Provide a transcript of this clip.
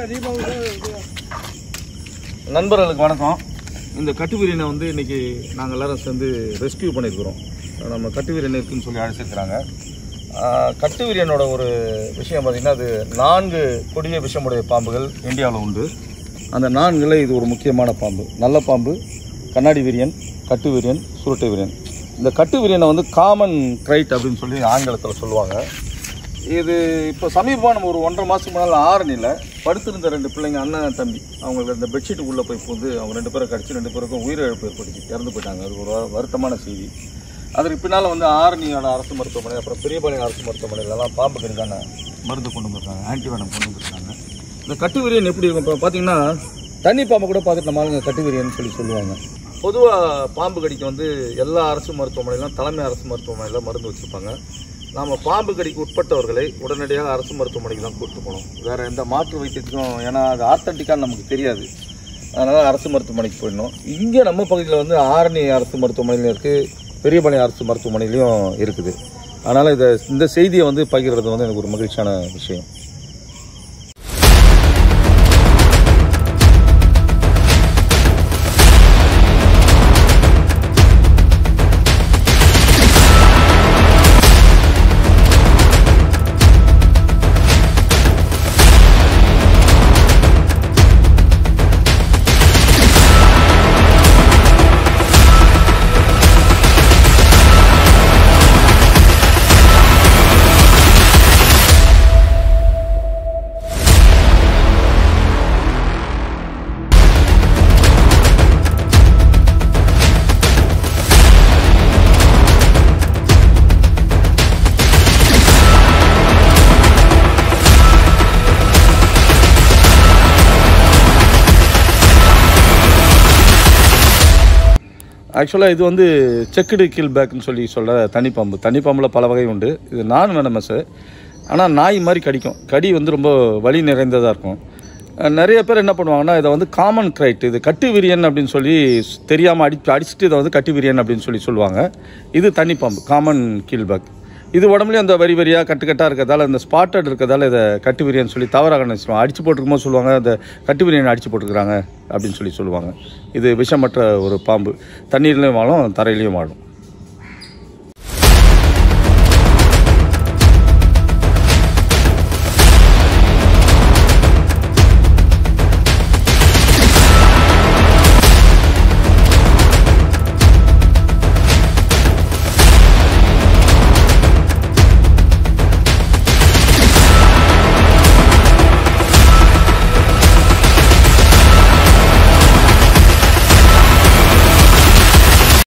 நண்பர்களுக்கு வணக்கம் இந்த கட்டுவிரியனை வந்து இன்னைக்கு நாங்கள் எல்லாரும் சேர்ந்து ரெஸ்கியூ பண்ணியிருக்கிறோம் நம்ம கட்டுவிரியன் இருக்குன்னு சொல்லி அழைச்சிருக்கிறாங்க ஆஹ், கட்டுவிரியனோட ஒரு விஷயம் பார்த்திங்கன்னா அது நான்கு கொடிய விஷமுடைய பாம்புகள் இந்தியாவில் உண்டு அந்த நான்குல இது ஒரு முக்கியமான பாம்பு நல்ல பாம்பு கண்ணாடி விரியன் கட்டுவிரியன் சுருட்டை விரியன் இந்த கட்டுவிரியனை வந்து காமன் கிரைட் அப்படின்னு சொல்லி ஆங்கிலத்தில் சொல்லுவாங்க இது இப்போ சமீபமாக நம்ம ஒரு ஒன்றரை மாதத்துக்கு முன்னால் ஆரணியில் படுத்திருந்த ரெண்டு பிள்ளைங்க அண்ணன் தம்பி அவங்களுக்கு அந்த பெட்ஷீட்டுக்குள்ளே போய் புகுந்து அவங்க ரெண்டு பேரும் கடிச்சு ரெண்டு பேருக்கும் உயிரிழப்பு ஏற்பட்டுச்சு இறந்து போயிட்டாங்க அது ஒரு வரு- வருத்தமான செய்தி அதற்கு பின்னால் வந்து ஆரணியோட அரசு மருத்துவமனை அப்புறம் பெரியபாளையம் அரசு மருத்துவமனையிலலாம் பாம்பு கடிக்கான மருந்து கொண்டு வந்திருக்காங்க ஆன்டிவேனம் கொண்டு வந்திருக்காங்க இந்த கட்டுவிரியன் எப்படி இருக்கும் இப்போ பார்த்தீங்கன்னா தண்ணி பாம்பு கூட பார்த்துட்டு நம்ம ஆளுங்க கட்டுவிரியன்னு சொல்லி சொல்லுவாங்க பொதுவாக பாம்பு கடிக்கு வந்து எல்லா அரசு மருத்துவமனையிலும் தலைமை அரசு மருத்துவமனையில் மருந்து வச்சுருப்பாங்க நாம் பாம்பு கடிக்கு உட்பட்டவர்களை உடனடியாக அரசு மருத்துவமனைக்கு தான் கூப்பிட்டு போகணும் வேறு எந்த மாற்று வைத்தியத்துக்கும் ஏன்னா அது ஆத்தன்டிக்கான்னு நமக்கு தெரியாது அதனால் அரசு மருத்துவமனைக்கு போயிடணும் இங்கே நம்ம பகுதியில் வந்து ஆரணி அரசு மருத்துவமனையிலும் இருக்குது பெரியபாளையம் அரசு மருத்துவமனையிலையும் இருக்குது அதனால் இதை இந்த செய்தியை வந்து பகிர்றது வந்து எனக்கு ஒரு மகிழ்ச்சியான விஷயம் ஆக்சுவலாக இது வந்து செக்குடு கீல் பேக்னு சொல்லி சொல்கிற தனிப்பாம்பு தனிப்பாம்பில் பல வகை உண்டு இது நான் வெனமஸு ஆனால் நாய் மாதிரி கடிக்கும் கடி வந்து ரொம்ப வலி நிறைந்ததாக இருக்கும் அஹ் நிறைய பேர் என்ன பண்ணுவாங்கன்னா இதை வந்து காமன் கிரைட் இது கட்டு விரியன் அப்படின்னு சொல்லி தெரியாமல் அடி அடிச்சுட்டு இதை வந்து கட்டு விரியன் அப்படின்னு சொல்லி சொல்லுவாங்க இது தனிப்பாம்பு காமன் கீல் பேக் இது உடம்புலயும் அந்த வரி வரியாக கட்டுக்கட்டாக இருக்கிறதால இந்த ஸ்பாட்டட் இருக்கிறதால இதை கட்டு விரியன் சொல்லி தவறாக நினைச்சிருவாங்க அடிச்சு போட்டிருக்கும்போது சொல்லுவாங்க அந்த கட்டு விரியன் அடிச்சு போட்டிருக்கிறாங்க அப்படின்னு சொல்லி சொல்லுவாங்க இது விஷமற்ற ஒரு பாம்பு தண்ணீர்லேயும் வாழும் தரையிலையும் வாழும்